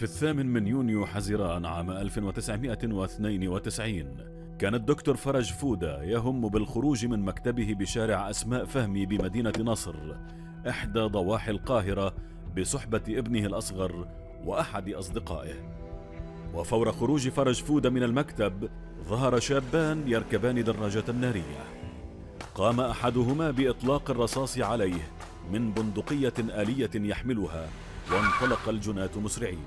في الثامن من يونيو حزيران عام 1992 كان الدكتور فرج فودة يهم بالخروج من مكتبه بشارع أسماء فهمي بمدينة نصر إحدى ضواحي القاهرة بصحبة ابنه الأصغر وأحد أصدقائه وفور خروج فرج فودة من المكتب ظهر شابان يركبان دراجة نارية قام أحدهما بإطلاق الرصاص عليه من بندقية آلية يحملها وانطلق الجناة مسرعين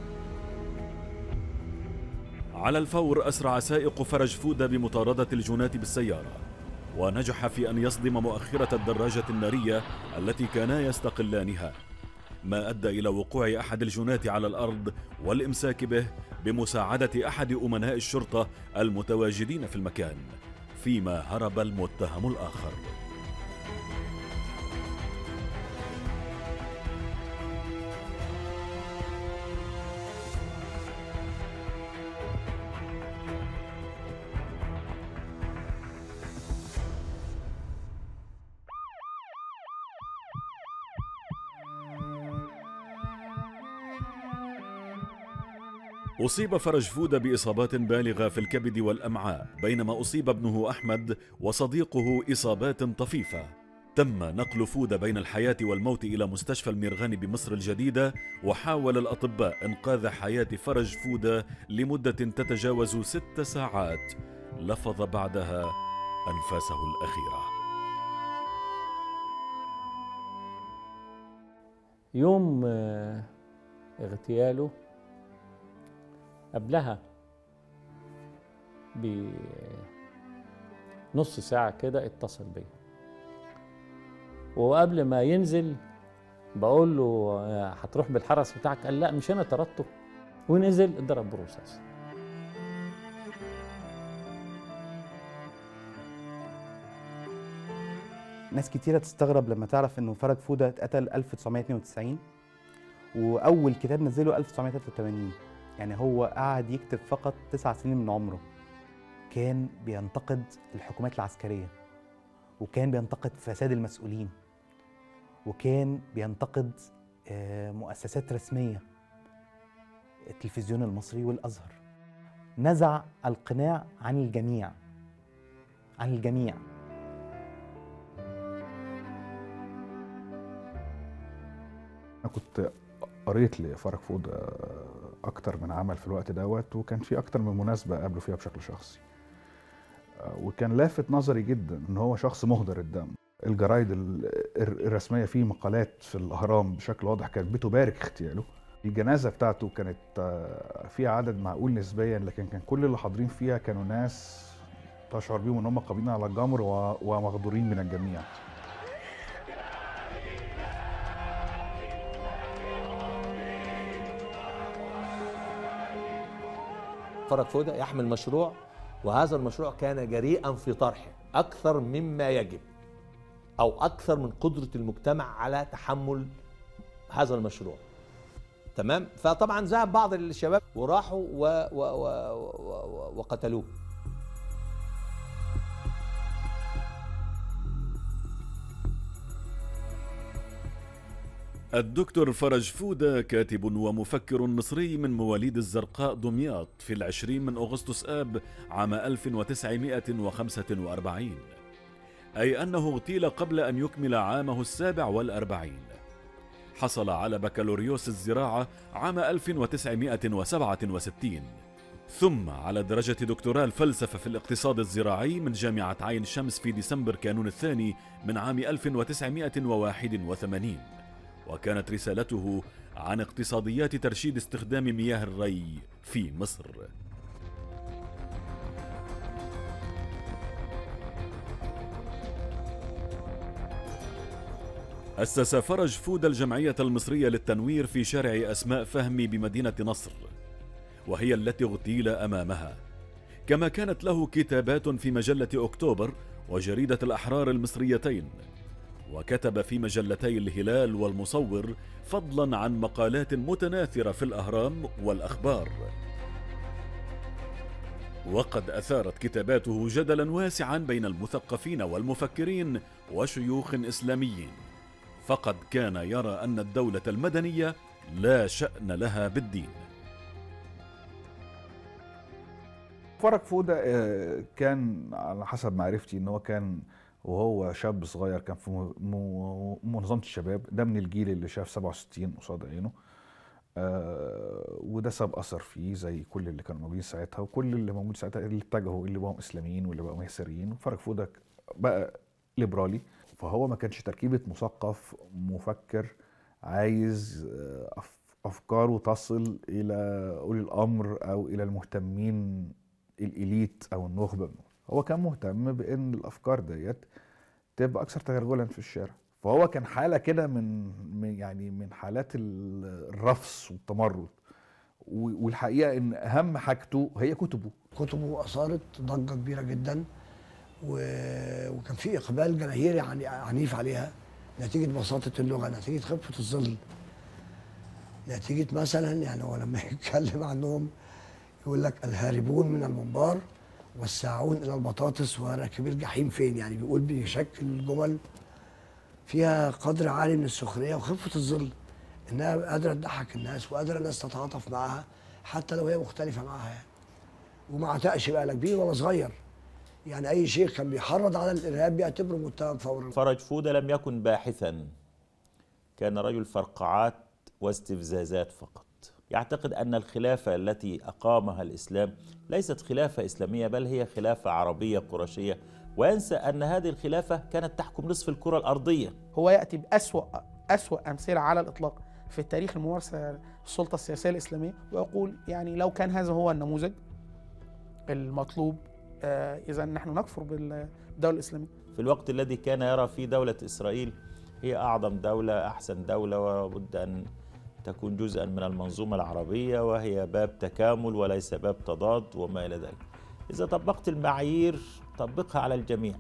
على الفور أسرع سائق فرج فودة بمطاردة الجناة بالسيارة ونجح في أن يصدم مؤخرة الدراجة النارية التي كانا يستقلانها ما أدى إلى وقوع أحد الجناة على الأرض والإمساك به بمساعدة أحد أمناء الشرطة المتواجدين في المكان فيما هرب المتهم الآخر أصيب فرج فودة بإصابات بالغة في الكبد والأمعاء بينما أصيب ابنه أحمد وصديقه إصابات طفيفة تم نقل فودة بين الحياة والموت إلى مستشفى الميرغاني بمصر الجديدة وحاول الأطباء إنقاذ حياة فرج فودة لمدة تتجاوز ست ساعات لفظ بعدها أنفاسه الأخيرة يوم اغتياله قبلها بنص ساعة كده اتصل بيا وقبل ما ينزل بقول له هتروح بالحرس بتاعك قال لا مش انا طردته ونزل اتضرب برصاص ناس كتيرة تستغرب لما تعرف انه فرج فودة اتقتل 1992 واول كتاب نزله 1983 يعني هو قعد يكتب فقط تسع سنين من عمره كان بينتقد الحكومات العسكرية وكان بينتقد فساد المسؤولين وكان بينتقد مؤسسات رسمية التلفزيون المصري والأزهر نزع القناع عن الجميع عن الجميع أنا كنت قريت لفرج فود اكتر من عمل في الوقت دوت وكان في اكتر من مناسبه قابله فيها بشكل شخصي وكان لافت نظري جدا ان هو شخص مهدر الدم الجرايد الرسميه فيه مقالات في الاهرام بشكل واضح كانت بتبارك اغتياله الجنازه بتاعته كانت فيها عدد معقول نسبيا لكن كان كل اللي حاضرين فيها كانوا ناس تشعر بيهم ان هم قابلين على الجمر ومغدورين من الجميع فرج فودة يحمل مشروع وهذا المشروع كان جريئا في طرحه أكثر مما يجب أو أكثر من قدرة المجتمع على تحمل هذا المشروع تمام فطبعا ذهب بعض الشباب وراحوا و و و و وقتلوه الدكتور فرج فودة كاتب ومفكر مصري من مواليد الزرقاء دمياط في العشرين من أغسطس آب عام 1945 أي أنه اغتيل قبل أن يكمل عامه السابع والأربعين حصل على بكالوريوس الزراعة عام 1967 ثم على درجة دكتوراه الفلسفة في الاقتصاد الزراعي من جامعة عين شمس في ديسمبر كانون الثاني من عام 1981 وكانت رسالته عن اقتصاديات ترشيد استخدام مياه الري في مصر أسس فرج فود الجمعية المصرية للتنوير في شارع أسماء فهمي بمدينة نصر وهي التي اغتيل أمامها كما كانت له كتابات في مجلة أكتوبر وجريدة الأحرار المصريتين وكتب في مجلتي الهلال والمصور فضلا عن مقالات متناثرة في الأهرام والأخبار وقد أثارت كتاباته جدلا واسعا بين المثقفين والمفكرين وشيوخ إسلاميين فقد كان يرى أن الدولة المدنية لا شأن لها بالدين فرج فودة آه، كان على حسب معرفتي ان هو كان وهو شاب صغير كان في م- م- منظمة الشباب ده من الجيل اللي شاف 67 قصاد عينه آه، وده ساب اثر فيه زي كل اللي كانوا موجودين ساعتها وكل اللي موجود ساعتها اللي اتجهوا اللي بقوا اسلاميين واللي بقوا يساريين فرج فودة بقى ليبرالي فهو ما كانش تركيبة مثقف مفكر عايز آه، أف- افكاره تصل الى اولي الامر او الى المهتمين الاليت او النخبه هو كان مهتم بان الافكار ديت تبقى اكثر تغلغلا في الشارع فهو كان حاله كده من من- يعني من حالات ال- الرفس والتمرد و- والحقيقه ان اهم حاجته هي كتبه كتبه اثارت ضجه كبيره جدا و... وكان في اقبال جماهيري عن- عنيف عليها نتيجه بساطه اللغه نتيجه خفه الظل نتيجه مثلا يعني هو لما يتكلم عنهم يقول لك الهاربون من المنبار والساعون الى البطاطس وراكبي الجحيم فين يعني بيقول بيشكل جمل فيها قدر عالي من السخريه وخفه الظل انها قادره تضحك الناس وقادره الناس تتعاطف معاها حتى لو هي مختلفه معاها يعني وما عتقش بقى لا كبير ولا صغير يعني اي شيخ كان بيحرض على الارهاب بيعتبره متهم فورا فرج فودة لم يكن باحثا كان رجل فرقعات واستفزازات فقط يعتقد أن الخلافة التي أقامها الإسلام ليست خلافة إسلامية بل هي خلافة عربية قرشية وينسى أن هذه الخلافة كانت تحكم نصف الكرة الأرضية هو ياتي باسوا اسوا امثله على الاطلاق في التاريخ الممارسه السلطه السياسيه الاسلاميه ويقول يعني لو كان هذا هو النموذج المطلوب آه اذا نحن نكفر بالدوله الاسلاميه في الوقت الذي كان يرى فيه دولة إسرائيل هي أعظم دولة أحسن دولة وبد أن تكون جزءا من المنظومة العربية وهي باب تكامل وليس باب تضاد وما إلى ذلك إذا طبقت المعايير طبقها على الجميع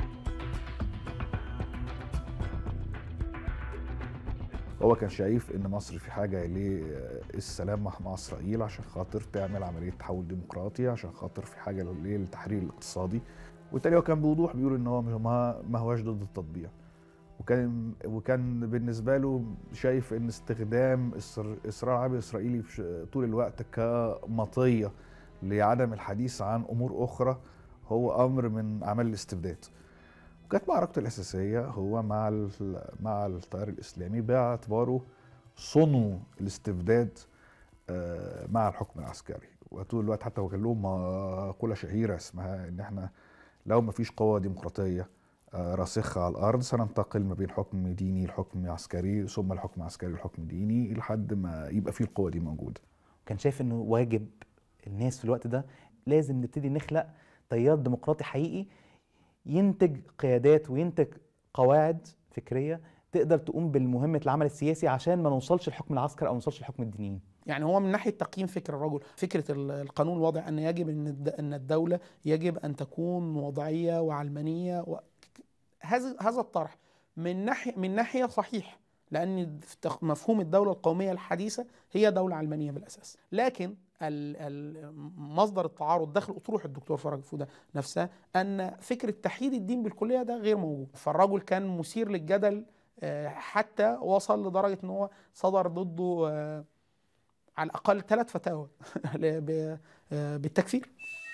هو كان شايف ان مصر في حاجه للسلام مع مع اسرائيل عشان خاطر تعمل عمليه تحول ديمقراطي عشان خاطر في حاجه للتحرير الاقتصادي وبالتالي هو كان بوضوح بيقول ان هو ما ما هواش ضد التطبيع وكان وكان بالنسبه له شايف ان استخدام إسر- اسرار عربي اسرائيلي في ش- طول الوقت كمطيه لعدم الحديث عن امور اخرى هو امر من اعمال الاستبداد وكانت معركته الاساسيه هو مع ال- مع التيار الاسلامي باعتباره صنو الاستبداد آه، مع الحكم العسكري وطول الوقت حتى هو كان له مقوله شهيره اسمها ان احنا لو ما فيش قوه ديمقراطيه آه، راسخه على الارض سننتقل ما بين حكم ديني لحكم عسكري ثم الحكم عسكري لحكم ديني لحد ما يبقى فيه القوه دي موجوده كان شايف انه واجب الناس في الوقت ده لازم نبتدي نخلق تيار ديمقراطي حقيقي ينتج قيادات وينتج قواعد فكريه تقدر تقوم بالمهمه العمل السياسي عشان ما نوصلش لحكم العسكر او ما نوصلش لحكم الدينين يعني هو من ناحيه تقييم فكر الرجل فكره ال- القانون واضع ان يجب ان الد- ان الدوله يجب ان تكون وضعيه وعلمانيه و... هذا هذا الطرح من ناحيه من ناحيه صحيح لان في تخ- مفهوم الدوله القوميه الحديثه هي دوله علمانيه بالاساس لكن ال- ال- مصدر التعارض داخل اطروحه الدكتور فرج فوده نفسها ان فكره تحييد الدين بالكليه ده غير موجود فالرجل كان مثير للجدل آه، حتى وصل لدرجه ان هو صدر ضده آه، على الاقل ثلاث فتاوى ل- ب- آه، بالتكفير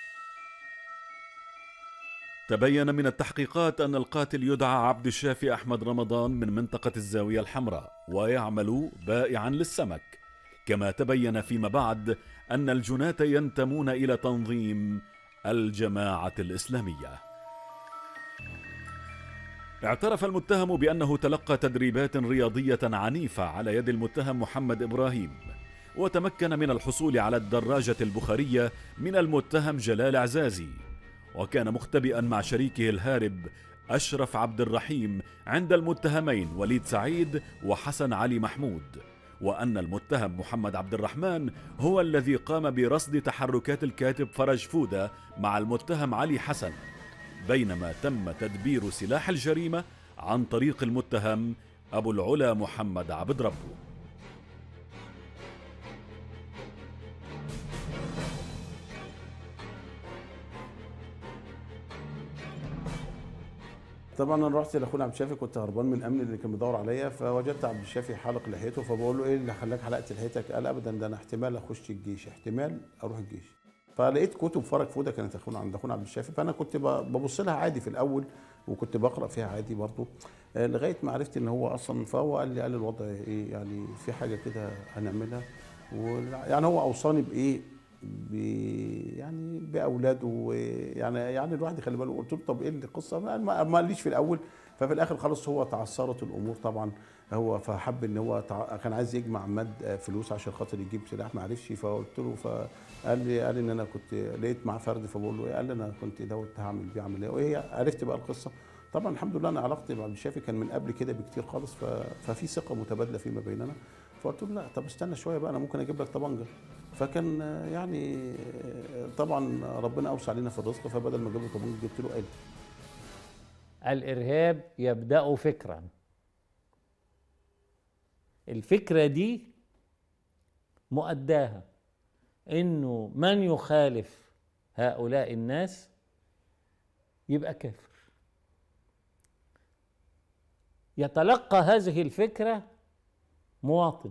تبين من التحقيقات أن القاتل يدعى عبد الشافي أحمد رمضان من منطقة الزاوية الحمراء ويعمل بائعا للسمك كما تبين فيما بعد أن الجناة ينتمون إلى تنظيم الجماعة الإسلامية اعترف المتهم بأنه تلقى تدريبات رياضية عنيفة على يد المتهم محمد إبراهيم وتمكن من الحصول على الدراجة البخارية من المتهم جلال عزازي وكان مختبئا مع شريكه الهارب أشرف عبد الرحيم عند المتهمين وليد سعيد وحسن علي محمود وأن المتهم محمد عبد الرحمن هو الذي قام برصد تحركات الكاتب فرج فودة مع المتهم علي حسن بينما تم تدبير سلاح الجريمة عن طريق المتهم أبو العلا محمد عبد ربه طبعا انا رحت لاخونا عبد الشافي كنت هربان من امن اللي كان بيدور عليا فوجدت عبد الشافي حالق لحيته فبقول له ايه اللي خلاك حلقت لحيتك؟ قال ابدا ده انا احتمال اخش الجيش احتمال اروح الجيش فلقيت كتب فرج فوده كانت اخونا عند اخونا عبد الشافي فانا كنت ب- ببص لها عادي في الاول وكنت بقرا فيها عادي برضه آه، لغايه ما عرفت ان هو اصلا فهو قال لي قال لي الوضع ايه يعني في حاجه كده هنعملها ويعني هو اوصاني بايه ب يعني باولاده ويعني يعني الواحد يخلي باله قلت له طب ايه القصه ما ما ما قاليش في الاول ففي الاخر خلاص هو تعثرت الامور طبعا هو فحب ان هو تع... كان عايز يجمع ماد فلوس عشان خاطر يجيب سلاح ما عرفش فقلت له فقال لي قال لي ان انا كنت لقيت معاه فرد فبقول له إيه؟ قال لي انا كنت دوت هعمل بيه عمليه وهي عرفت بقى القصه طبعا الحمد لله انا علاقتي مع عبد الشافي كان من قبل كده بكتير خالص ف... ففي ثقه متبادله فيما بيننا فقلت له لا طب استنى شويه بقى انا ممكن اجيب لك طبنجه فكان آه، يعني آه، طبعا ربنا اوسع علينا في الرزق فبدل ما اجيب له طبنجه جبت له قلب الارهاب يبدا فكرا الفكره دي مؤداها انه من يخالف هؤلاء الناس يبقى كافر يتلقى هذه الفكره مواطن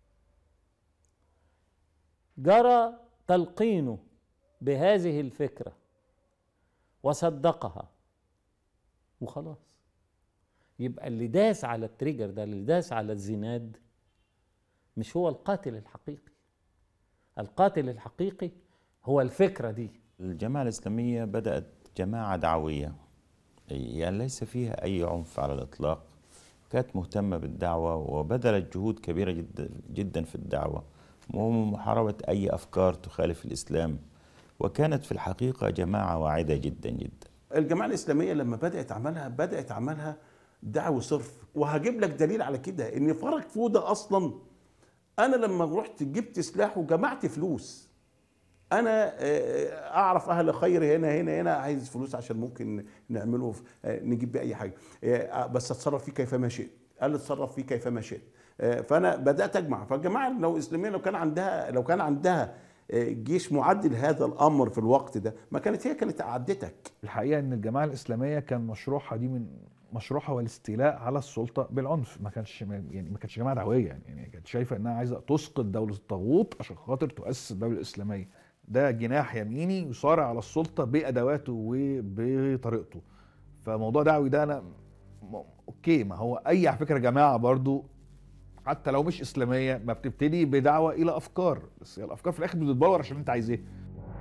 جرى تلقينه بهذه الفكره وصدقها وخلاص يبقى اللي داس على التريجر ده اللي داس على الزناد مش هو القاتل الحقيقي القاتل الحقيقي هو الفكرة دي الجماعة الإسلامية بدأت جماعة دعوية يعني ليس فيها أي عنف على الإطلاق كانت مهتمة بالدعوة وبذلت جهود كبيرة جدا جدا في الدعوة ومحاربة أي أفكار تخالف الإسلام وكانت في الحقيقة جماعة واعدة جدا جدا الجماعه الاسلاميه لما بدات عملها بدات عملها دعوه صرف وهجيب لك دليل على كده ان فرج فوده اصلا انا لما رحت جبت سلاح وجمعت فلوس انا آه، اعرف اهل خير هنا هنا هنا عايز فلوس عشان ممكن نعمله في- آه، نجيب بيه اي حاجه آه، بس اتصرف فيه كيفما شئت قال لي اتصرف فيه كيفما شئت آه، فانا بدات اجمع فالجماعه لو اسلاميه لو كان عندها لو كان عندها آه، جيش معدل هذا الامر في الوقت ده ما كانت هي كانت عدتك الحقيقه ان الجماعه الاسلاميه كان مشروعها دي من مشروعها هو الاستيلاء على السلطه بالعنف ما كانش يعني ما كانتش جماعه دعويه يعني, يعني كانت شايفه انها عايزه تسقط دوله الطاغوت عشان خاطر تؤسس الدوله الاسلاميه ده جناح يميني يصارع على السلطه بادواته وبطريقته فموضوع دعوي ده انا م- اوكي ما هو اي على فكره جماعه برضو حتى لو مش اسلاميه ما بتبتدي بدعوه الى افكار بس هي الافكار في الاخر بتتبلور عشان انت عايز ايه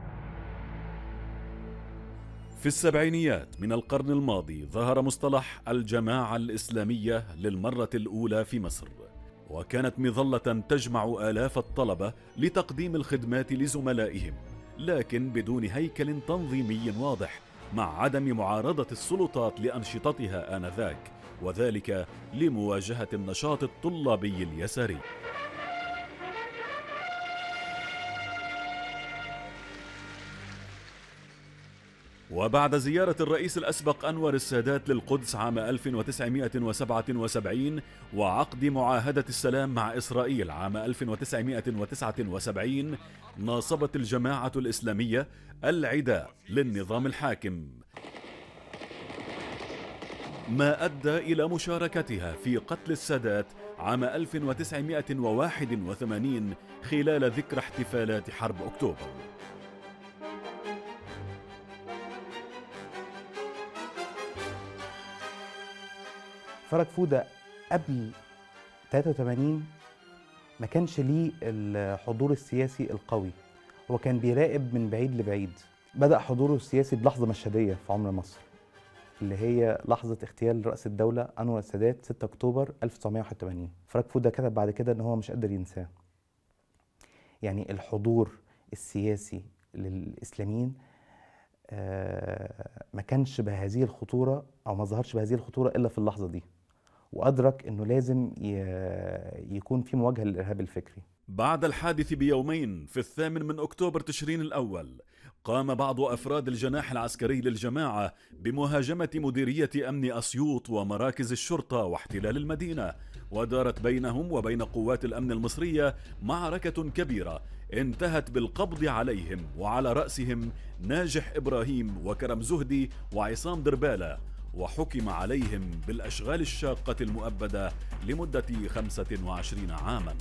في السبعينيات من القرن الماضي ظهر مصطلح الجماعة الإسلامية للمرة الأولى في مصر وكانت مظلة تجمع آلاف الطلبة لتقديم الخدمات لزملائهم لكن بدون هيكل تنظيمي واضح مع عدم معارضة السلطات لأنشطتها آنذاك وذلك لمواجهة النشاط الطلابي اليساري وبعد زيارة الرئيس الأسبق أنور السادات للقدس عام 1977 وعقد معاهدة السلام مع إسرائيل عام 1979 ناصبت الجماعة الإسلامية العداء للنظام الحاكم ما أدى إلى مشاركتها في قتل السادات عام 1981 خلال ذكرى احتفالات حرب أكتوبر فرج فوده قبل 83 ما كانش ليه الحضور السياسي القوي هو كان بيراقب من بعيد لبعيد بدأ حضوره السياسي بلحظة مشهدية في عمر مصر اللي هي لحظة اغتيال رئيس الدولة أنور السادات 6 أكتوبر 1981 فرج فوده كتب بعد كده إن هو مش قادر ينساه يعني الحضور السياسي للإسلاميين آه، ما كانش بهذه الخطورة أو ما ظهرش بهذه الخطورة إلا في اللحظة دي وأدرك إنه لازم ي- يكون في مواجهة للإرهاب الفكري بعد الحادث بيومين في الثامن من أكتوبر تشرين الأول قام بعض أفراد الجناح العسكري للجماعة بمهاجمة مديرية أمن أسيوط ومراكز الشرطة واحتلال المدينة ودارت بينهم وبين قوات الأمن المصرية معركة كبيرة انتهت بالقبض عليهم وعلى رأسهم ناجح إبراهيم وكرم زهدي وعصام دربالة وحكم عليهم بالأشغال الشاقة المؤبدة لمدة 25 عاماً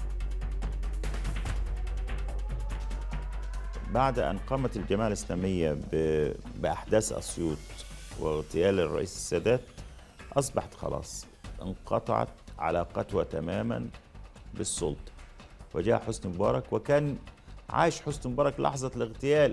بعد أن قامت الجماعة الإسلامية ب- بأحداث أسيوط واغتيال الرئيس السادات أصبحت خلاص انقطعت علاقتها تماما بالسلطة وجاء حسني مبارك وكان عايش حسني مبارك لحظة الاغتيال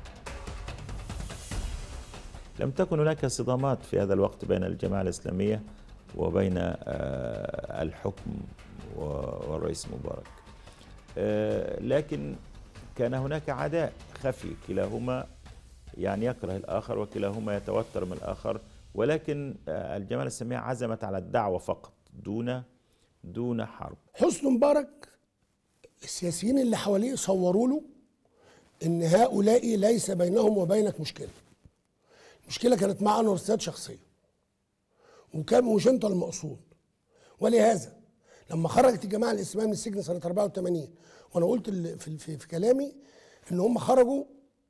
لم تكن هناك صدامات في هذا الوقت بين الجماعة الإسلامية وبين آه، الحكم و- والرئيس مبارك آه، لكن كان هناك عداء خفي كلاهما يعني يكره الآخر وكلاهما يتوتر من الآخر ولكن آه، الجماعة الإسلامية عزمت على الدعوة فقط دون دون حرب حسني مبارك السياسيين اللي حواليه صوروا له ان هؤلاء ليس بينهم وبينك مشكله المشكله كانت مع انور السادات شخصيا وكان مش انت المقصود ولهذا لما خرجت الجماعه الاسلاميه من السجن سنه 84 وانا قلت ال- في, في, في كلامي ان هم خرجوا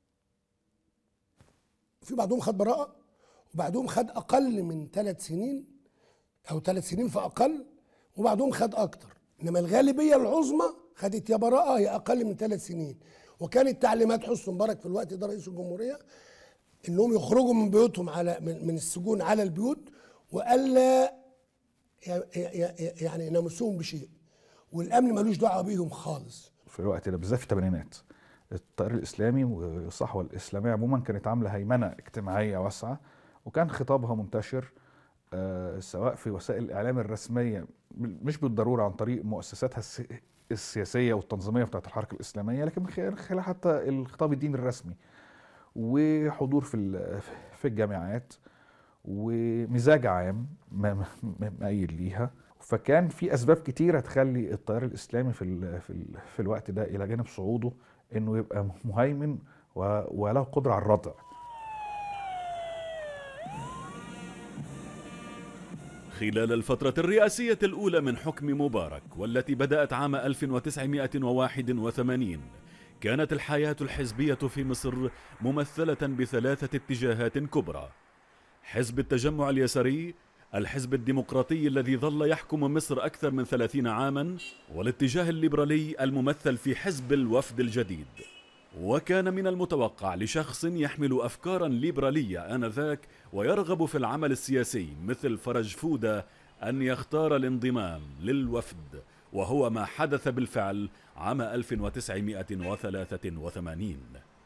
في بعضهم خد براءه وبعضهم خد اقل من ثلاث سنين او ثلاث سنين فاقل وبعضهم خد اكتر انما الغالبيه العظمى خدت يا براءه يا اقل من ثلاث سنين وكانت تعليمات حسني مبارك في الوقت ده رئيس الجمهوريه انهم يخرجوا من بيوتهم على من, من السجون على البيوت والا ي- ي- ي- يعني ينامسوهم بشيء والامن ملوش دعوه بيهم خالص في الوقت ده بالذات في الثمانينات التيار الاسلامي والصحوه الاسلاميه عموما كانت عامله هيمنه اجتماعيه واسعه وكان خطابها منتشر آه، سواء في وسائل الاعلام الرسميه مش بالضروره عن طريق مؤسساتها الس- السياسيه والتنظيميه بتاعت الحركه الاسلاميه لكن من خلال- خلال حتى الخطاب الديني الرسمي وحضور في ال- في الجامعات ومزاج عام ما- ما- ما- مايل ليها فكان في اسباب كتيره تخلي التيار الاسلامي في ال في, ال في الوقت ده الى جانب صعوده انه يبقى مهيمن و- وله قدره على الردع خلال الفترة الرئاسية الأولى من حكم مبارك والتي بدأت عام 1981 كانت الحياة الحزبية في مصر ممثلة بثلاثة اتجاهات كبرى حزب التجمع اليساري الحزب الديمقراطي الذي ظل يحكم مصر أكثر من ثلاثين عاما والاتجاه الليبرالي الممثل في حزب الوفد الجديد وكان من المتوقع لشخص يحمل افكارا ليبراليه انذاك ويرغب في العمل السياسي مثل فرج فوده ان يختار الانضمام للوفد وهو ما حدث بالفعل عام 1983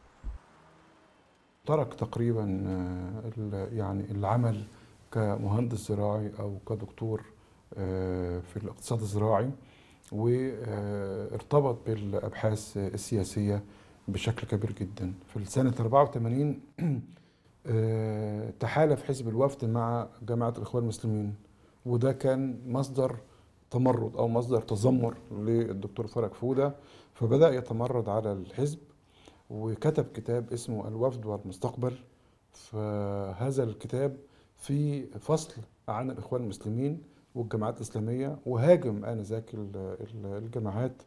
ترك تقريبا آه، ال- يعني العمل كمهندس زراعي او كدكتور آه، في الاقتصاد الزراعي وارتبط بالابحاث السياسيه بشكل كبير جدا في سنه 84 آه، تحالف حزب الوفد مع جماعه الاخوان المسلمين وده كان مصدر تمرد او مصدر تذمر للدكتور فرج فوده فبدا يتمرد على الحزب وكتب كتاب اسمه الوفد والمستقبل فهذا الكتاب في فصل عن الإخوان المسلمين والجماعات الإسلامية وهاجم آنذاك ال- ال- الجماعات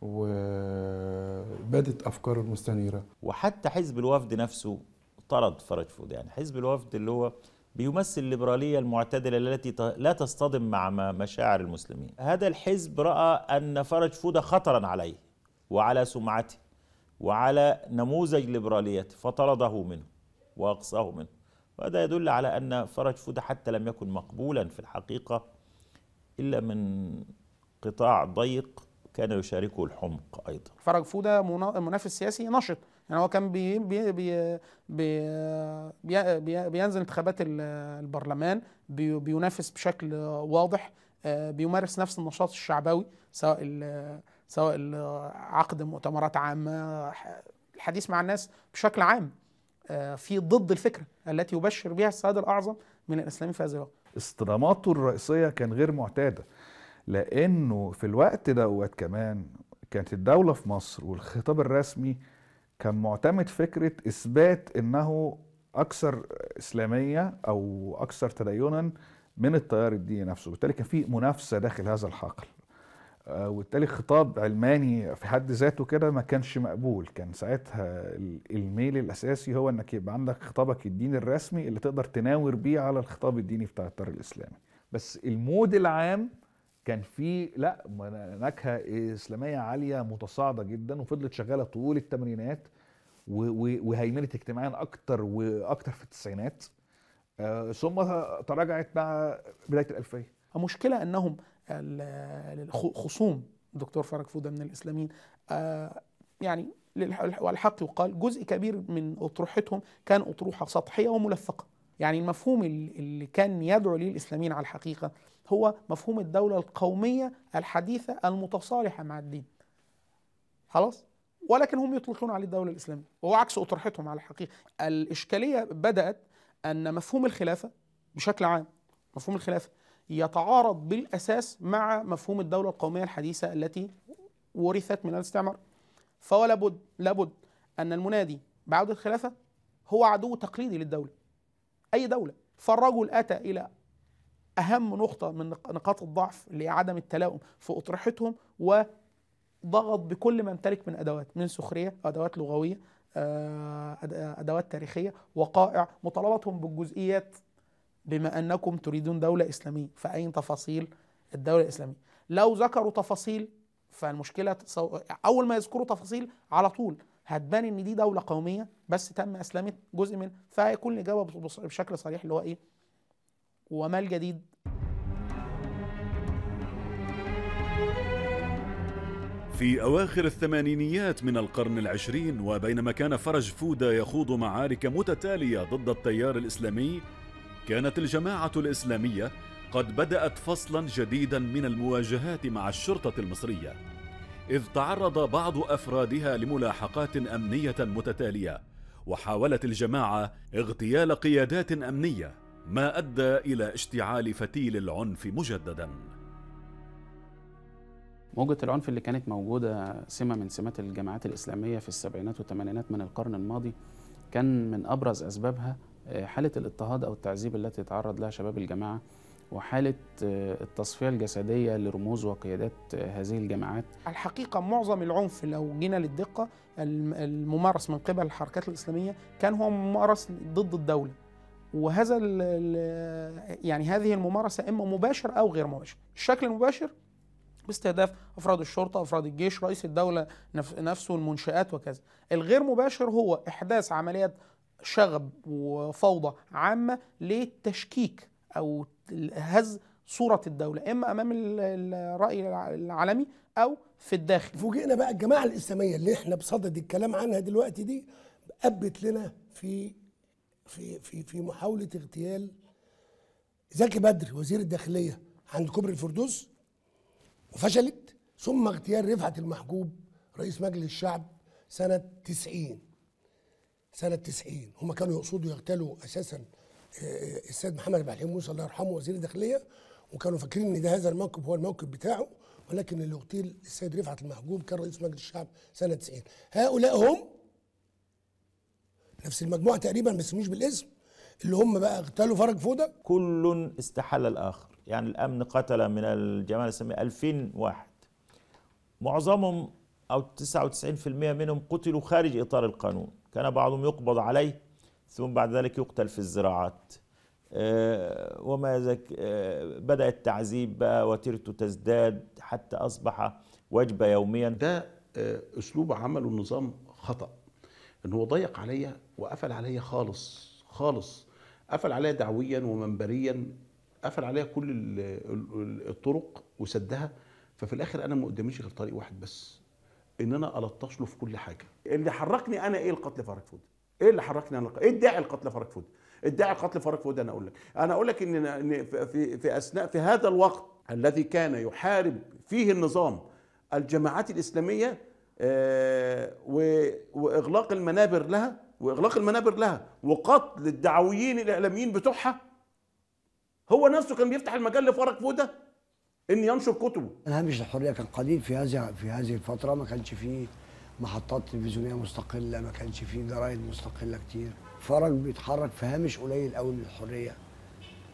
وبدت أفكار المستنيرة وحتى حزب الوفد نفسه طرد فرج فوده يعني حزب الوفد اللي هو بيمثل الليبرالية المعتدلة التي ت- لا تصطدم مع م- مشاعر المسلمين هذا الحزب رأى أن فرج فوده خطرا عليه وعلى سمعته وعلى نموذج ليبراليته فطرده منه وأقصاه منه وهذا يدل على أن فرج فوده حتى لم يكن مقبولا في الحقيقة إلا من قطاع ضيق كان يشاركه الحمق أيضا فرج فوده منا- منافس سياسي نشط يعني هو كان بي بي بي بي بي بي بينزل انتخابات ال- البرلمان بي بينافس بشكل واضح آه، بيمارس نفس النشاط الشعبوي سواء ال- سواء ال- عقد مؤتمرات عامه ح- الحديث مع الناس بشكل عام آه، في ضد الفكره التي يبشر بها السيد الاعظم من الاسلام في هذا الوقت اصطداماته الرئيسيه كان غير معتاده لانه في الوقت دوت كمان كانت الدوله في مصر والخطاب الرسمي كان معتمد فكره اثبات انه اكثر اسلاميه او اكثر تدينا من التيار الديني نفسه بالتالي كان في منافسه داخل هذا الحقل آه، وبالتالي خطاب علماني في حد ذاته كده ما كانش مقبول كان ساعتها ال- الميل الاساسي هو انك يبقى عندك خطابك الديني الرسمي اللي تقدر تناور بيه على الخطاب الديني بتاع التيار الاسلامي بس المود العام كان فيه لا م- نكهه اسلاميه عاليه متصاعده جدا وفضلت شغاله طول الثمانينات و- و- وهيمنت اجتماعيا اكتر واكتر في التسعينات آه، ثم تراجعت مع بدايه الالفيه المشكلة أنهم ال- الخ- خصوم دكتور فرج فودة من الإسلاميين آه، يعني للح- والحق يقال جزء كبير من أطروحتهم كان أطروحة سطحية وملفقة يعني المفهوم ال- اللي كان يدعو ليه الإسلاميين على الحقيقة هو مفهوم الدولة القومية الحديثة المتصالحة مع الدين خلاص ولكن هم يطلقون عليه الدولة الإسلامية وهو عكس أطروحتهم على الحقيقة الإشكالية بدأت أن مفهوم الخلافة بشكل عام مفهوم الخلافة يتعارض بالأساس مع مفهوم الدولة القومية الحديثة التي ورثت من الاستعمار فهو لابد لابد أن المنادي بعودة الخلافة هو عدو تقليدي للدولة أي دولة فالرجل أتى إلى أهم نقطة من نق- نقاط الضعف اللي هي عدم التلاؤم في أطروحتهم وضغط بكل ما يمتلك من أدوات من سخرية أدوات لغوية آه، أد- أدوات تاريخية وقائع مطالبتهم بالجزئيات بما انكم تريدون دوله اسلاميه فاين تفاصيل الدوله الاسلاميه لو ذكروا تفاصيل فالمشكله تصو... اول ما يذكروا تفاصيل على طول هتبان ان دي دوله قوميه بس تم اسلامه جزء من فهيكون الاجابه بص- بشكل صريح اللي هو ايه وما الجديد في أواخر الثمانينيات من القرن العشرين وبينما كان فرج فودة يخوض معارك متتالية ضد التيار الإسلامي كانت الجماعة الإسلامية قد بدأت فصلا جديدا من المواجهات مع الشرطة المصرية إذ تعرض بعض أفرادها لملاحقات أمنية متتالية وحاولت الجماعة اغتيال قيادات أمنية ما أدى إلى اشتعال فتيل العنف مجدداً موجة العنف اللي كانت موجودة سمة من سمات الجماعات الإسلامية في السبعينات والثمانينات من القرن الماضي كان من أبرز أسبابها آه، حالة الاضطهاد أو التعذيب التي يتعرض لها شباب الجماعة وحالة آه، التصفية الجسدية لرموز وقيادات آه، هذه الجماعات الحقيقة معظم العنف لو جينا للدقة الم- الممارس من قبل الحركات الإسلامية كان هو ممارس ضد الدولة وهذا ال ال يعني هذه الممارسة إما مباشر أو غير مباشر الشكل المباشر باستهداف أفراد الشرطة أفراد الجيش رئيس الدولة نف- نفسه المنشآت وكذا الغير مباشر هو إحداث عمليات شغب وفوضى عامة للتشكيك أو هز صورة الدولة إما أمام ال- الرأي الع- العالمي أو في الداخل فوجئنا بقى الجماعه الاسلاميه اللي احنا بصدد الكلام عنها دلوقتي دي ابت لنا في في في في محاوله اغتيال زكي بدر وزير الداخليه عند كوبري الفردوس وفشلت ثم اغتيال رفعت المحجوب رئيس مجلس الشعب سنه 90 سنه 90 هم كانوا يقصدوا يغتالوا اساسا آه، السيد محمد عبد الحليم موسى الله يرحمه وزير الداخليه وكانوا فاكرين ان ده هذا الموقف هو الموقف بتاعه ولكن اللي اغتيل السيد رفعت المحجوب كان رئيس مجلس الشعب سنه 90 هؤلاء هم نفس المجموعه تقريبا بس مش بالاسم اللي هم بقى اغتالوا فرج فوده كل استحل الآخر يعني الأمن قتل من الجماعة الإسلامية 2000 واحد معظمهم أو 99% منهم قتلوا خارج إطار القانون كان بعضهم يقبض عليه ثم بعد ذلك يقتل في الزراعات آه، وما ذاك آه، بدأ التعذيب بقى وتيرته تزداد حتى أصبح وجبة يوميا ده آه، اسلوب عمله النظام خطا ان هو ضيق عليا وقفل عليا خالص خالص قفل عليا دعويا ومنبريا قفل عليا كل ال- ال- ال- الطرق وسدها ففي الاخر انا ما قداميش غير طريق واحد بس ان انا الطش له في كل حاجه اللي حركني انا ايه القتل فرج فود ايه اللي حركني انا ايه الداعي القتل فرج فود الداعي القتل فرج فود انا اقول لك انا اقول لك ان إن في في اثناء في هذا الوقت الذي كان يحارب فيه النظام الجماعات الاسلاميه آه، و- واغلاق المنابر لها واغلاق المنابر لها وقتل الدعويين الاعلاميين بتوعها هو نفسه كان بيفتح المجال لفرج فوده ان ينشر كتبه هامش الحريه كان قليل في هذه في هذه الفتره ما كانش فيه محطات تلفزيونيه مستقله ما كانش فيه جرايد مستقله كتير فرج بيتحرك في هامش قليل قوي من الحريه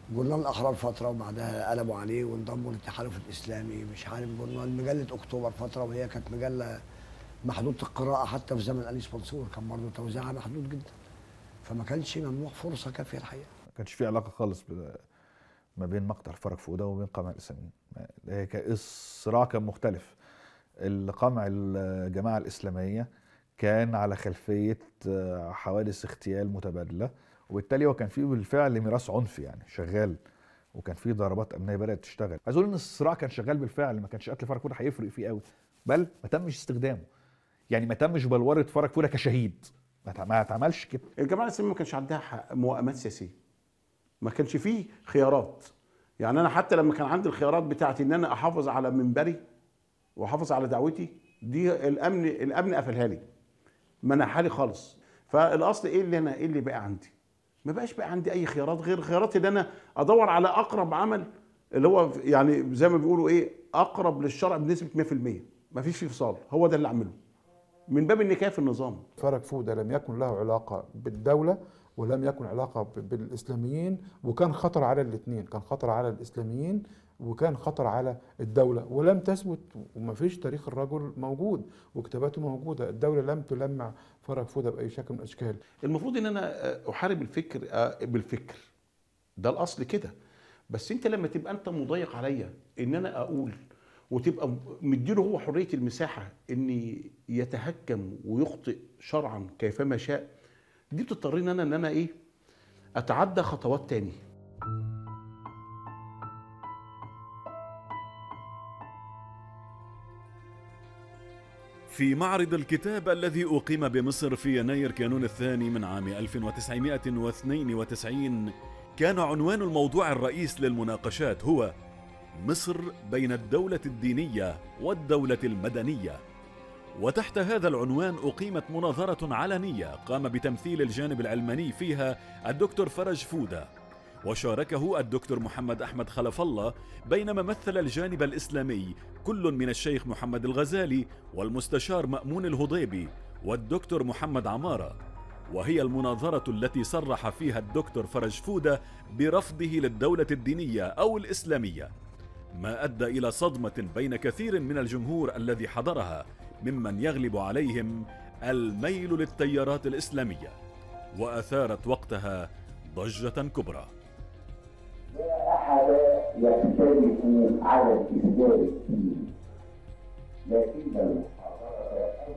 جورنال الاحرار فتره وبعدها قلبوا عليه وانضموا للتحالف الاسلامي مش عارف جورنال مجله اكتوبر فتره وهي كانت مجله محدوده القراءه حتى في زمن انيس منصور كان برضه توزيعها محدود جدا فما كانش ممنوع فرصه كافيه الحقيقه ما كانش في علاقه خالص ب- ما بين مقتل فرج فؤاد وبين قمع الاسلاميين ما- هي كان- الصراع كان مختلف القمع الجماعه الاسلاميه كان على خلفيه آه، حوادث اغتيال متبادله وبالتالي هو كان فيه بالفعل ميراث عنفي يعني شغال وكان فيه ضربات امنيه بدات تشتغل عايز اقول ان الصراع كان شغال بالفعل ما كانش قتل فرج فؤاد هيفرق فيه قوي بل ما تمش استخدامه يعني ما تمش بلوره فرج فؤاد كشهيد ما تع- ما اتعملش كده الجماعه الاسلاميه ما كانش عندها ح- موائمات سياسيه ما كانش فيه خيارات يعني انا حتى لما كان عندي الخيارات بتاعتي ان انا احافظ على منبري واحافظ على دعوتي دي الامن الامن قفلها لي منعها لي خالص فالاصل ايه اللي انا ايه اللي بقى عندي ما بقاش بقى عندي اي خيارات غير خياراتي ان انا ادور على اقرب عمل اللي هو يعني زي ما بيقولوا ايه اقرب للشرع بنسبه 100% ما فيش فيه فصال هو ده اللي اعمله من باب النكايه في النظام فرج فودة لم يكن له علاقة بالدولة ولم يكن علاقة ب- بالإسلاميين وكان خطر على الاثنين كان خطر على الإسلاميين وكان خطر على الدولة ولم تثبت وما فيش تاريخ الرجل موجود وكتاباته موجودة الدولة لم تلمع فرج فودة بأي شكل من الأشكال المفروض ان انا احارب الفكر آه، بالفكر ده الاصل كده بس انت لما تبقى انت مضيق عليا ان انا اقول وتبقى مديله هو حريه المساحه ان يتهكم ويخطئ شرعا كيفما شاء دي بتضطرني انا ان انا ايه اتعدى خطوات تاني في معرض الكتاب الذي أقيم بمصر في يناير كانون الثاني من عام 1992 كان عنوان الموضوع الرئيس للمناقشات هو مصر بين الدولة الدينية والدولة المدنية وتحت هذا العنوان أقيمت مناظرة علنية قام بتمثيل الجانب العلماني فيها الدكتور فرج فودة وشاركه الدكتور محمد أحمد خلف الله بينما مثل الجانب الإسلامي كل من الشيخ محمد الغزالي والمستشار مأمون الهضيبي والدكتور محمد عمارة وهي المناظرة التي صرح فيها الدكتور فرج فودة برفضه للدولة الدينية أو الإسلامية ما أدى إلى صدمة بين كثير من الجمهور الذي حضرها ممن يغلب عليهم الميل للتيارات الإسلامية وأثارت وقتها ضجة كبرى لا أحد يختلف على الإسلام الدين لكن المحاضرة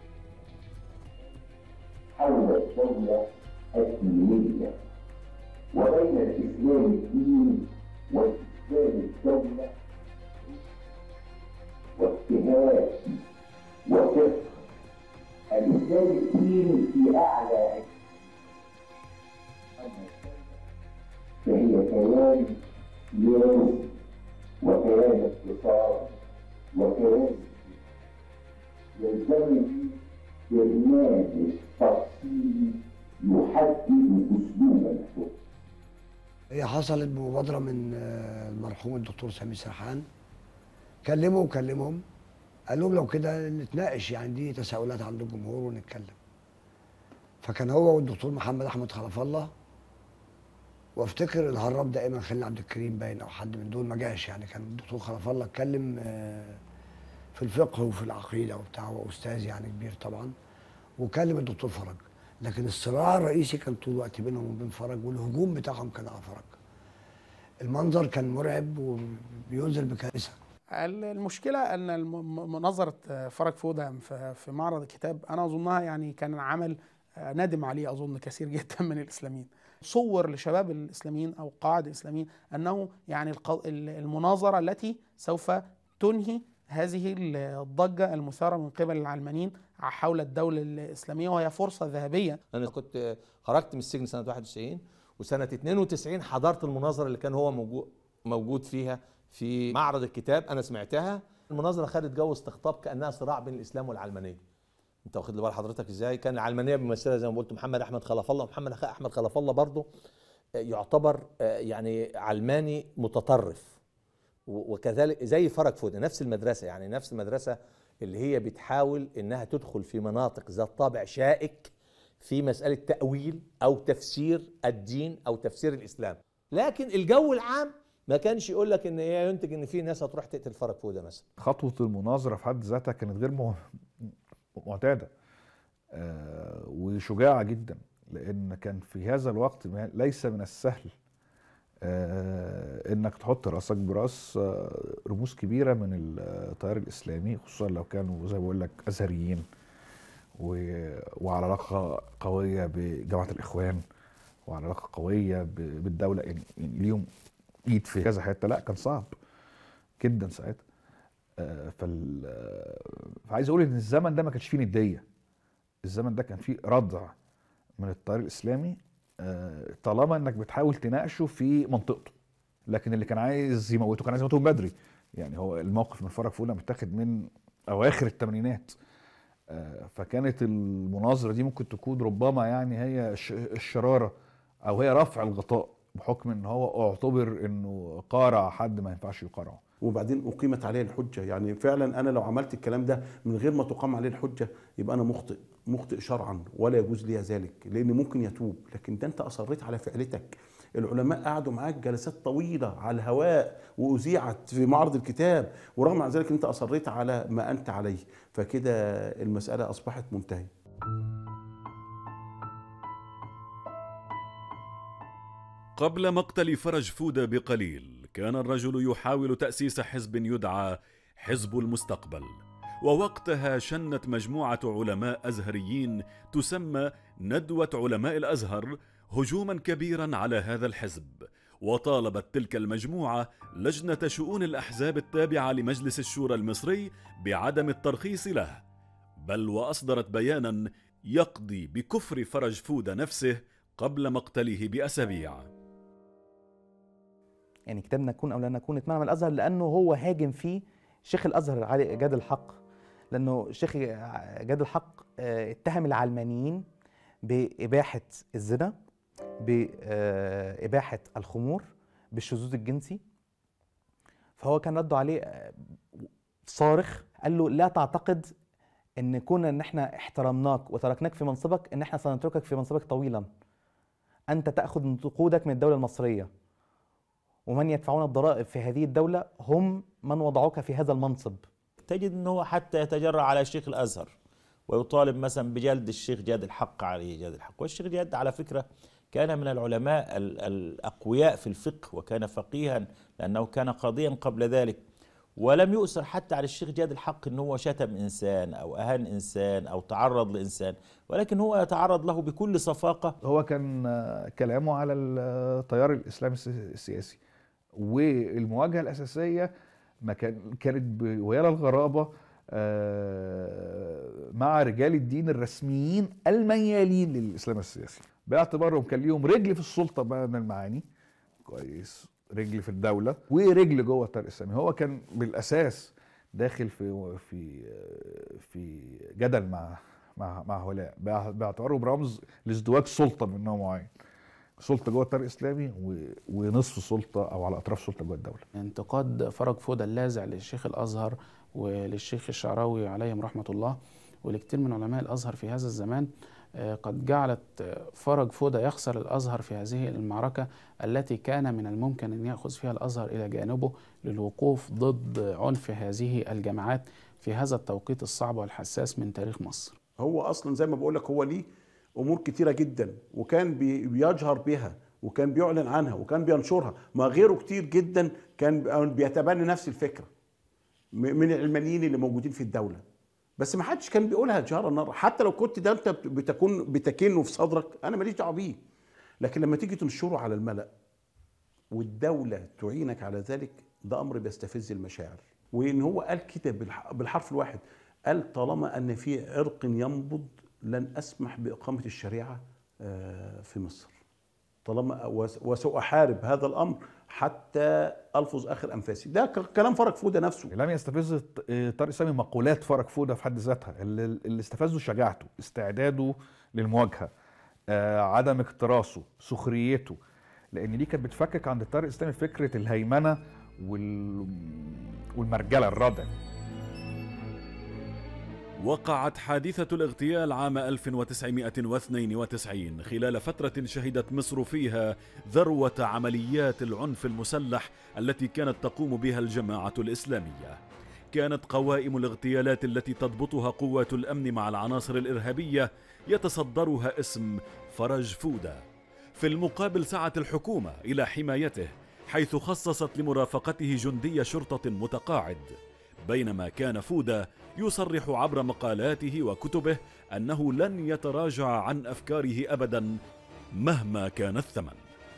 حول الدولة الدينية وبين الإسلام الدين والإسلام الدولة واجتهاد وفقه الإسلام الدين في أعلى فهي كيان سياسي وكيان اقتصادي وكيان يلزمني برنامج تفصيلي يحدد اسلوب الحكم هي حصلت بمبادره من آه، المرحوم الدكتور سامي سرحان كلموا وكلمهم قال لهم لو كده نتناقش يعني دي تساؤلات عند الجمهور ونتكلم فكان هو والدكتور محمد احمد خلف الله وافتكر الهراب دائما خليل عبد الكريم باين او حد من دول ما جاش يعني كان الدكتور خلف الله اتكلم آه، في الفقه وفي العقيده وبتاع هو استاذ يعني كبير طبعا وكلم الدكتور فرج لكن الصراع الرئيسي كان طول الوقت بينهم وبين فرج والهجوم بتاعهم كان على فرج المنظر كان مرعب وبينذر بكارثه المشكلة أن الم- مناظرة فرج فودة في في معرض الكتاب أنا أظنها يعني كان عمل ندم عليه أظن كثير جدا من الإسلاميين صور لشباب الإسلاميين أو قاعدة الإسلاميين أنه يعني الق- المناظرة التي سوف تنهي هذه الضجة المثارة من قبل العلمانيين حول الدولة الإسلامية وهي فرصة ذهبية انا كنت خرجت من السجن سنه 91 وسنه 92 حضرت المناظره اللي كان هو موجود موجود فيها في معرض الكتاب انا سمعتها المناظره خدت جو استقطاب كانها صراع بين الاسلام والعلمانيه انت واخد بال حضرتك ازاي كان العلمانيه بيمثلها زي ما قلت محمد احمد خلف الله محمد أخ- احمد خلف الله برضه يعتبر آه، يعني علماني متطرف و- وكذلك زي فرج فودة نفس المدرسة يعني نفس المدرسة اللي هي بتحاول انها تدخل في مناطق ذات طابع شائك في مسألة تأويل أو تفسير الدين أو تفسير الإسلام لكن الجو العام ما كانش يقول لك ان هي ينتج ان في ناس هتروح تقتل فرج فوده مثلا خطوه المناظره في حد ذاتها كانت غير مع- معتاده آه، وشجاعه جدا لان كان في هذا الوقت ما- ليس من السهل آه، انك تحط راسك براس آه، رموز كبيره من التيار الاسلامي خصوصا لو كانوا زي ما بقول لك ازهريين و- وعلى علاقه قويه بجماعه الاخوان وعلى علاقه قويه ب- بالدوله يعني يعني ليهم ايد في كذا حته لا كان صعب جدا ساعتها آه، فال آه، فعايز اقول ان الزمن ده ما كانش فيه نديه الزمن ده كان فيه ردع من التيار الاسلامي آه، طالما انك بتحاول تناقشه في منطقته لكن اللي كان عايز يموته كان عايز يموته من بدري يعني هو الموقف من فرج فوله متاخد من اواخر الثمانينات آه، فكانت المناظره دي ممكن تكون ربما يعني هي الش- الشراره او هي رفع الغطاء بحكم ان هو اعتبر انه قارع حد ما ينفعش يقارعه وبعدين اقيمت عليه الحجه يعني فعلا انا لو عملت الكلام ده من غير ما تقام عليه الحجه يبقى انا مخطئ مخطئ شرعا ولا يجوز لي ذلك لان ممكن يتوب لكن ده انت اصريت على فعلتك العلماء قعدوا معاك جلسات طويله على الهواء واذيعت في معرض الكتاب ورغم عن ذلك انت اصريت على ما انت عليه فكده المساله اصبحت منتهيه قبل مقتل فرج فودة بقليل كان الرجل يحاول تأسيس حزب يدعى حزب المستقبل ووقتها شنت مجموعة علماء أزهريين تسمى ندوة علماء الأزهر هجوما كبيرا على هذا الحزب وطالبت تلك المجموعة لجنة شؤون الأحزاب التابعة لمجلس الشورى المصري بعدم الترخيص له بل وأصدرت بيانا يقضي بكفر فرج فودة نفسه قبل مقتله بأسابيع يعني كتابنا نكون او لا نكون اتمنع من الازهر لانه هو هاجم فيه شيخ الازهر علي جاد الحق لانه شيخ جاد الحق آه، اتهم العلمانيين باباحه الزنا باباحه الخمور بالشذوذ الجنسي فهو كان رده عليه آه، صارخ قال له لا تعتقد ان كنا ان احنا احترمناك وتركناك في منصبك ان احنا سنتركك في منصبك طويلا انت تاخذ نقودك من الدوله المصريه ومن يدفعون الضرائب في هذه الدولة هم من وضعوك في هذا المنصب تجد انه هو حتى يتجرأ على شيخ الازهر ويطالب مثلا بجلد الشيخ جاد الحق عليه جاد الحق والشيخ جاد على فكره كان من العلماء ال- الاقوياء في الفقه وكان فقيها لانه كان قاضيا قبل ذلك ولم يؤثر حتى على الشيخ جاد الحق ان هو شتم انسان او اهان انسان او تعرض لانسان ولكن هو يتعرض له بكل صفاقه هو كان آه، كلامه على التيار الاسلامي الس- السياسي والمواجهه الاساسيه ما كان كانت ب- ويا للغرابه آه، مع رجال الدين الرسميين الميالين للاسلام السياسي باعتبارهم كان ليهم رجل في السلطه بقى من المعاني كويس رجل في الدوله ورجل جوه التيار الاسلامي هو كان بالاساس داخل في في في جدل مع مع مع هؤلاء باع- باعتباره برمز لازدواج سلطه من نوع معين سلطه جوه التيار الاسلامي و- ونصف سلطه او على اطراف سلطه جوه الدوله انتقاد فرج فودة اللاذع للشيخ الازهر وللشيخ الشعراوي عليهم رحمه الله ولكثير من علماء الازهر في هذا الزمان آه، قد جعلت آه، فرج فودة يخسر الازهر في هذه المعركه التي كان من الممكن ان ياخذ فيها الازهر الى جانبه للوقوف ضد عنف هذه الجماعات في هذا التوقيت الصعب والحساس من تاريخ مصر. هو اصلا زي ما بقول لك هو ليه امور كتيره جدا وكان بي- بيجهر بها وكان بيعلن عنها وكان بينشرها ما غيره كتير جدا كان بيتبنى نفس الفكره م- من العلمانيين اللي موجودين في الدوله بس ما حدش كان بيقولها جهرا نار حتى لو كنت ده انت بتكون بتكنه في صدرك انا ماليش دعوه بيه لكن لما تيجي تنشره على الملأ والدولة تعينك على ذلك ده أمر بيستفز المشاعر وإن هو قال كده بالح- بالحرف الواحد قال طالما أن في عرق ينبض لن أسمح بإقامة الشريعة آه، في مصر طالما وس- وسأحارب هذا الأمر حتى ألفظ آخر أنفاسي ده ك- كلام فرج فودة نفسه لم يستفز الط- آه، طارق سامي مقولات فرج فوده في حد ذاتها اللي, اللي استفزه شجاعته استعداده للمواجهه آه عدم اكتراثه سخريته لان دي كانت بتفكك عند طارق الاسلامي فكره الهيمنه وال... والمرجله الردع وقعت حادثة الاغتيال عام 1992 خلال فترة شهدت مصر فيها ذروة عمليات العنف المسلح التي كانت تقوم بها الجماعة الإسلامية. كانت قوائم الاغتيالات التي تضبطها قوات الأمن مع العناصر الإرهابية يتصدرها اسم فرج فودة. في المقابل سعت الحكومة إلى حمايته حيث خصصت لمرافقته جندي شرطة متقاعد بينما كان فودة يصرح عبر مقالاته وكتبه أنه لن يتراجع عن أفكاره أبدا مهما كان الثمن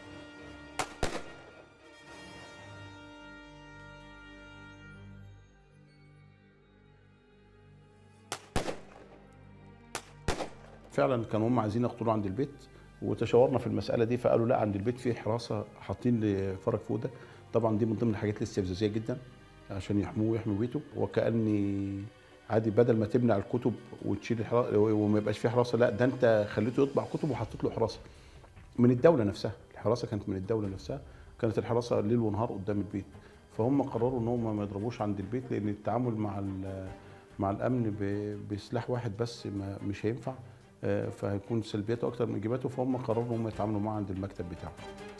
فعلا كانوا هم عايزين يقتلوا عند البيت وتشاورنا في المساله دي فقالوا لا عند البيت في حراسه حاطين لفرج فوده طبعا دي من ضمن الحاجات الاستفزازيه جدا عشان يحموه ويحموا بيته وكاني عادي بدل ما تمنع الكتب وتشيل الحراسه وما يبقاش في حراسه لا ده انت خليته يطبع كتب وحطيت له حراسه من الدوله نفسها الحراسه كانت من الدوله نفسها كانت الحراسه ليل ونهار قدام البيت فهم قرروا ان هم ما يضربوش عند البيت لان التعامل مع ال- مع الامن ب- بسلاح واحد بس ما مش هينفع آه، فهيكون سلبياته اكتر من ايجاباته فهم قرروا ان هم يتعاملوا معاه عند المكتب بتاعه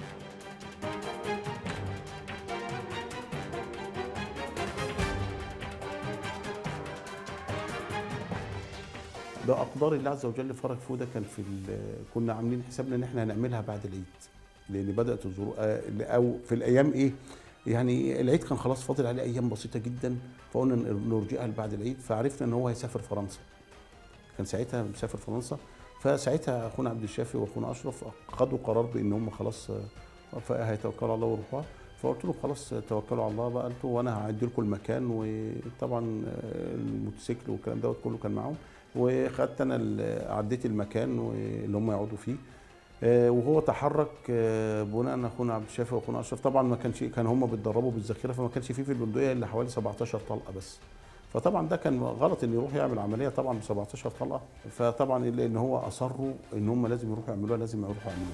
ده اقدار الله عز وجل فرج فوده كان في ال- كنا عاملين حسابنا ان احنا هنعملها بعد العيد لان بدات الظروف آه، او في الايام ايه يعني العيد كان خلاص فاضل عليه ايام بسيطه جدا فقلنا ن- نرجئها لبعد العيد فعرفنا ان هو هيسافر فرنسا كان ساعتها مسافر فرنسا فساعتها اخونا عبد الشافي واخونا اشرف خدوا قرار بان هم خلاص آه، فهيتوكلوا على الله ويروحوا فقلت له خلاص توكلوا على الله بقى قلت له وانا هعد لكم المكان وطبعا آه، الموتوسيكل والكلام دوت كله كان معاهم وخدت انا ال- عديت المكان اللي هم يقعدوا فيه آه، وهو تحرك آه، بناء ان اخونا عبد الشافي واخونا اشرف طبعا ما كانش كان هم بيتدربوا بالذخيره فما كانش فيه في البندقيه الا حوالي 17 طلقه بس فطبعا ده كان غلط ان يروح يعمل عمليه طبعا ب 17 طلقه فطبعا لان هو اصروا ان هم لازم يروحوا يعملوها لازم يروحوا يعملوها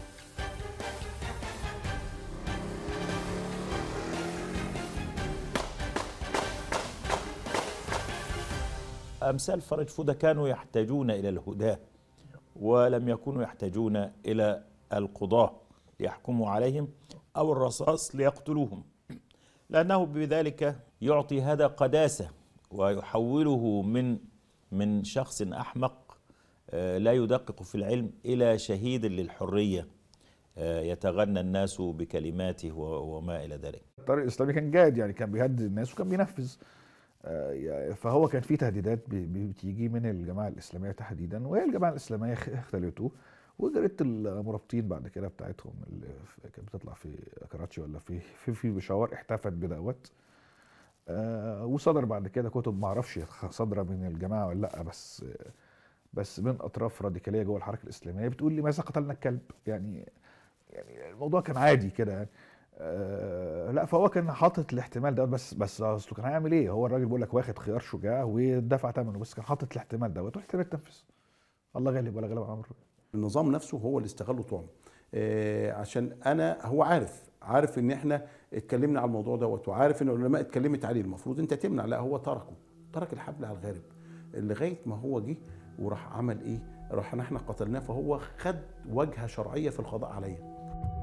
أمثال فرج فودة كانوا يحتاجون إلى الهداة ولم يكونوا يحتاجون إلى القضاة ليحكموا عليهم أو الرصاص ليقتلوهم لأنه بذلك يعطي هذا قداسة ويحوله من من شخص أحمق آه، لا يدقق في العلم إلى شهيد للحرية آه، يتغنى الناس بكلماته و- وما إلى ذلك الطريق الاسلامي كان جاد يعني كان بيهدد الناس وكان بينفذ آه، يعني فهو كان في تهديدات بي- بي- بتيجي من الجماعه الاسلاميه تحديدا وهي الجماعه الاسلاميه اخ- اختلته وجريده المرابطين بعد كده بتاعتهم اللي في- كانت بتطلع في كراتشي ولا في في في بشاور احتفت بدوت آه، وصدر بعد كده كتب ما اعرفش صادره من الجماعه ولا لا بس بس من اطراف راديكاليه جوه الحركه الاسلاميه بتقول لماذا قتلنا الكلب يعني يعني الموضوع كان عادي كده يعني آه لا فهو كان حاطط الاحتمال ده بس بس اصله كان هيعمل ايه هو الراجل بيقول لك واخد خيار شجاع ودفع ثمنه بس كان حاطط الاحتمال دوت والاحتمال اتنفذ الله غالب ولا غالب على امره النظام نفسه هو اللي استغله طعم آه عشان انا هو عارف عارف ان احنا اتكلمنا على الموضوع دوت وعارف ان العلماء اتكلمت عليه المفروض انت تمنع لا هو تركه ترك الحبل على الغارب لغايه ما هو جه وراح عمل ايه راح احنا قتلناه فهو خد وجهه شرعيه في القضاء عليه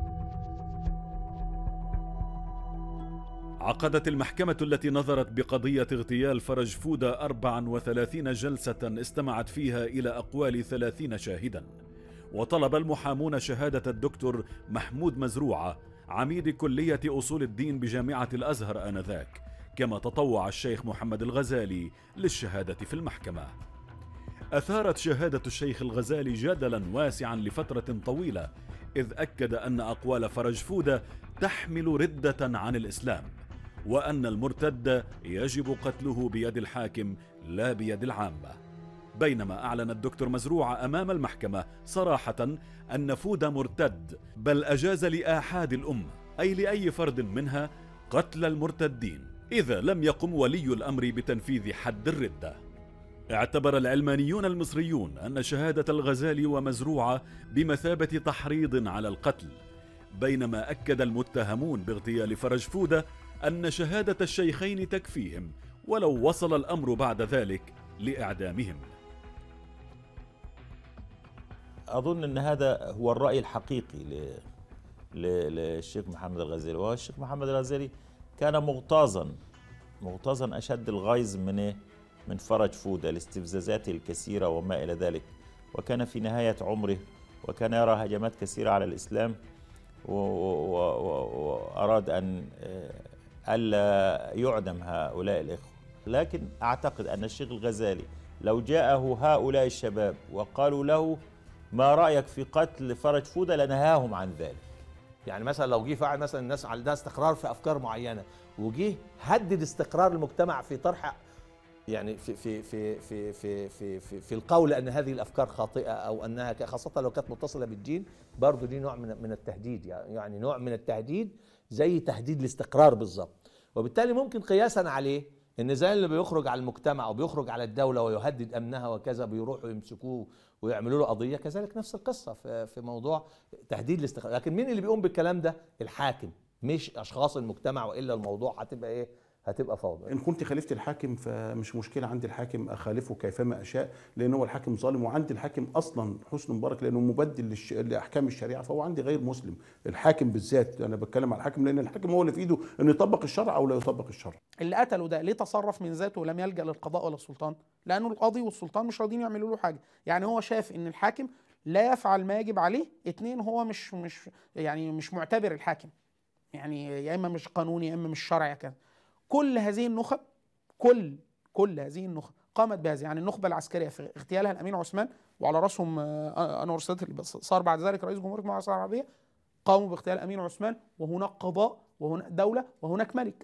عقدت المحكمة التي نظرت بقضية اغتيال فرج فودة 34 جلسة استمعت فيها إلى أقوال 30 شاهدا وطلب المحامون شهادة الدكتور محمود مزروعة عميد كلية أصول الدين بجامعة الأزهر آنذاك كما تطوع الشيخ محمد الغزالي للشهادة في المحكمة أثارت شهادة الشيخ الغزالي جدلا واسعا لفترة طويلة إذ أكد أن أقوال فرج فودة تحمل ردة عن الإسلام وأن المرتد يجب قتله بيد الحاكم لا بيد العامة بينما أعلن الدكتور مزروع أمام المحكمة صراحة أن فودة مرتد بل أجاز لآحاد الأمة أي لأي فرد منها قتل المرتدين إذا لم يقم ولي الأمر بتنفيذ حد الردة اعتبر العلمانيون المصريون أن شهادة الغزالي ومزروعة بمثابة تحريض على القتل بينما أكد المتهمون باغتيال فرج فودة أن شهادة الشيخين تكفيهم ولو وصل الأمر بعد ذلك لإعدامهم اظن ان هذا هو الراي الحقيقي ل... ل... للشيخ محمد الغزالي والشيخ محمد الغزالي كان مغتاظا مغتاظا اشد الغيظ من إيه؟ من فرج فوده لاستفزازاته الكثيره وما الى ذلك وكان في نهايه عمره وكان يرى هجمات كثيره على الاسلام و... و... و... واراد ان آه، الا يعدم هؤلاء الاخوه لكن اعتقد ان الشيخ الغزالي لو جاءه هؤلاء الشباب وقالوا له ما رايك في قتل فرج فوده لنهاهم عن ذلك يعني مثلا لو جه فاعل مثلا الناس عندها استقرار في افكار معينه وجه هدد استقرار المجتمع في طرح يعني في في في في في في في, في القول ان هذه الافكار خاطئه او انها ك- خاصه لو كانت متصله بالدين برضه دي نوع من من التهديد يعني يعني نوع من التهديد زي تهديد الاستقرار بالظبط وبالتالي ممكن قياسا عليه ان زي اللي بيخرج على المجتمع او بيخرج على الدوله ويهدد امنها وكذا بيروحوا يمسكوه ويعملوا له قضيه كذلك نفس القصه في في موضوع تهديد الاستقرار لكن مين اللي بيقوم بالكلام ده الحاكم مش اشخاص المجتمع والا الموضوع هتبقى ايه هتبقى فوضى ان كنت خالفت الحاكم فمش مشكله عندي الحاكم اخالفه كيفما اشاء لان هو الحاكم ظالم وعندي الحاكم اصلا حسن مبارك لانه مبدل للش... لاحكام الشريعه فهو عندي غير مسلم الحاكم بالذات انا بتكلم على الحاكم لان الحاكم هو اللي في ايده انه يطبق الشرع او لا يطبق الشرع اللي قتله ده ليه تصرف من ذاته ولم يلجا للقضاء ولا السلطان لانه القاضي والسلطان مش راضيين يعملوا له حاجه يعني هو شاف ان الحاكم لا يفعل ما يجب عليه اتنين هو مش مش يعني مش معتبر الحاكم يعني يا اما مش قانوني يا اما مش شرعي كذا كل هذه النخب كل كل هذه النخب قامت بهذه يعني النخبه العسكريه في اغتيالها الامين عثمان وعلى راسهم آه، انور السادات اللي بس- صار بعد ذلك رئيس جمهوريه مصر العربيه قاموا باغتيال الامين عثمان وهناك قضاء وهناك دوله وهناك ملك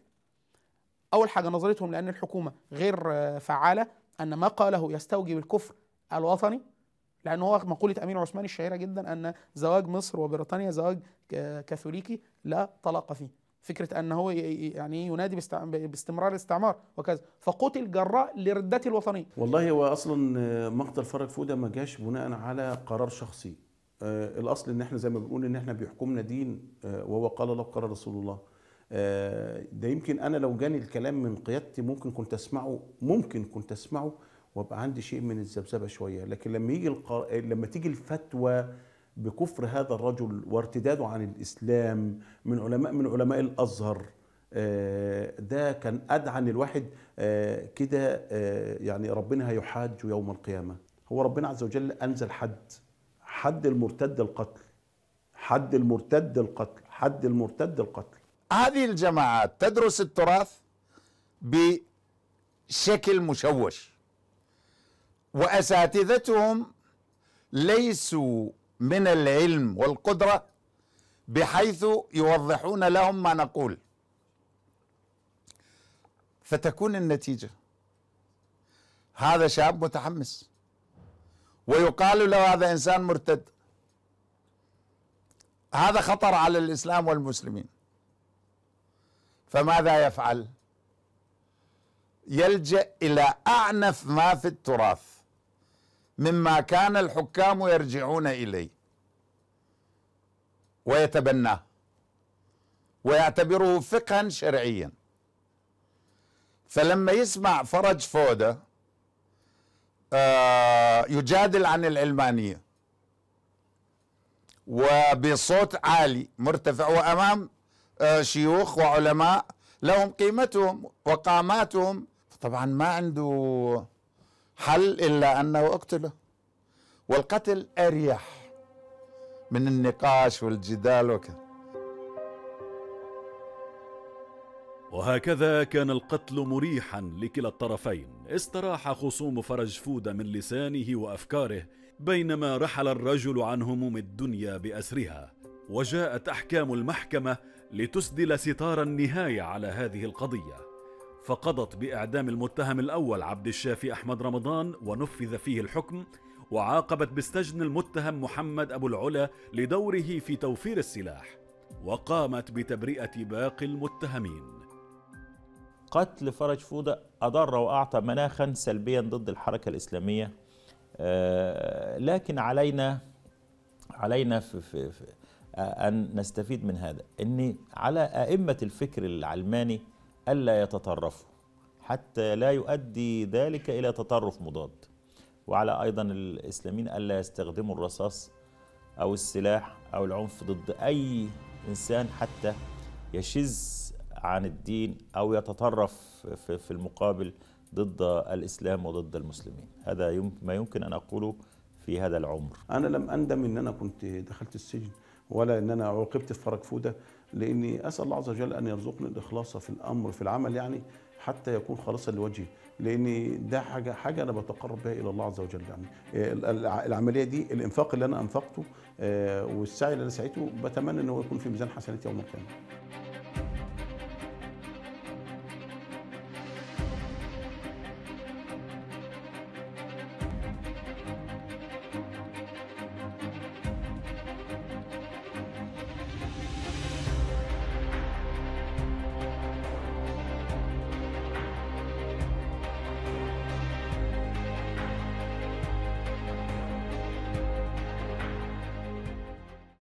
اول حاجه نظرتهم لان الحكومه غير آه، فعاله ان ما قاله يستوجب الكفر الوطني لان هو مقوله امين عثمان الشهيره جدا ان زواج مصر وبريطانيا زواج ك- كاثوليكي لا طلاق فيه فكره ان هو ي- ي- يعني ينادي باستع- باستمرار الاستعمار وكذا فقتل جراء لردته الوطنيه والله هو اصلا آه، مقتل فرج فوده ما جاش بناء على قرار شخصي آه، الاصل ان احنا زي ما بنقول ان احنا بيحكمنا دين آه، وهو قال الله قال رسول الله آه، ده يمكن انا لو جاني الكلام من قيادتي ممكن كنت اسمعه ممكن كنت اسمعه وابقى عندي شيء من الذبذبه شويه لكن لما يجي القر... لما تيجي الفتوى بكفر هذا الرجل وارتداده عن الاسلام من علماء من علماء الازهر آه، ده كان ادعى ان الواحد آه، كده آه، يعني ربنا هيحاج يوم القيامه هو ربنا عز وجل انزل حد حد المرتد القتل حد المرتد القتل حد المرتد القتل هذه الجماعات تدرس التراث بشكل مشوش واساتذتهم ليسوا من العلم والقدره بحيث يوضحون لهم ما نقول فتكون النتيجه هذا شاب متحمس ويقال له هذا انسان مرتد هذا خطر على الاسلام والمسلمين فماذا يفعل يلجا الى اعنف ما في التراث مما كان الحكام يرجعون اليه ويتبناه ويعتبره فقها شرعيا فلما يسمع فرج فوده آه، يجادل عن العلمانيه وبصوت عالي مرتفع وامام آه، شيوخ وعلماء لهم قيمتهم وقاماتهم طبعا ما عنده حل الا انه اقتله والقتل اريح من النقاش والجدال وكذا وهكذا كان القتل مريحا لكلا الطرفين استراح خصوم فرج فودة من لسانه وافكاره بينما رحل الرجل عن هموم الدنيا باسرها وجاءت احكام المحكمه لتسدل ستار النهايه على هذه القضيه فقضت باعدام المتهم الاول عبد الشافي احمد رمضان ونفذ فيه الحكم وعاقبت بالسجن المتهم محمد ابو العلا لدوره في توفير السلاح وقامت بتبرئه باقي المتهمين قتل فرج فودة أضر وأعطى مناخا سلبيا ضد الحركة الإسلامية آه، لكن علينا علينا في في في آه، أن نستفيد من هذا أن على أئمة الفكر العلماني ألا يتطرفوا حتى لا يؤدي ذلك الى تطرف مضاد وعلى ايضا الاسلاميين الا يستخدموا الرصاص او السلاح او العنف ضد اي انسان حتى يشذ عن الدين او يتطرف في في المقابل ضد الاسلام وضد المسلمين هذا يم- ما يمكن ان اقوله في هذا العمر انا لم اندم ان انا كنت دخلت السجن ولا ان انا عوقبت في فرج فوده لاني اسال الله عز وجل ان يرزقني الاخلاص في الامر في العمل يعني حتى يكون خالصا لوجهه لان ده حاجه حاجه انا بتقرب بها الى الله عز وجل يعني آه، ال- الع- العمليه دي الانفاق اللي انا انفقته آه، والسعي اللي انا سعيته بتمنى ان هو يكون في ميزان حسناتي يوم القيامه